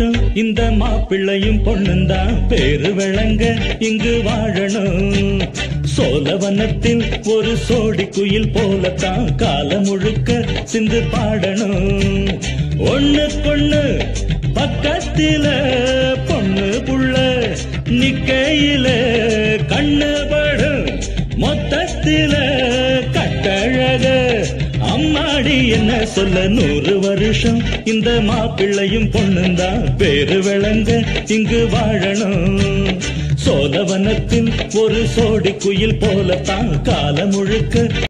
வருஷம் இந்த மாப்பிள்ளையும் பொண்ணுந்தான் பேரு விளங்க இங்கு வாழணும் சோழவனத்தில் ஒரு சோடி குயில் போலத்தான் காலம் முழுக்க சிந்து பாடணும் ஒண்ணு பொண்ணு பக்கத்தில பொண்ணு புள்ள நிக்கையில கண்ணு படும் மொத்தத்தில கட்டழக அம்மாடி என்ன சொல்ல நூறு வருஷம் இந்த மாப்பிள்ளையும் பொண்ணுந்தான் பேரு விளங்க இங்கு வாழணும் சோழவனத்தில் ஒரு சோடி குயில் போலத்தான் காலம் முழுக்க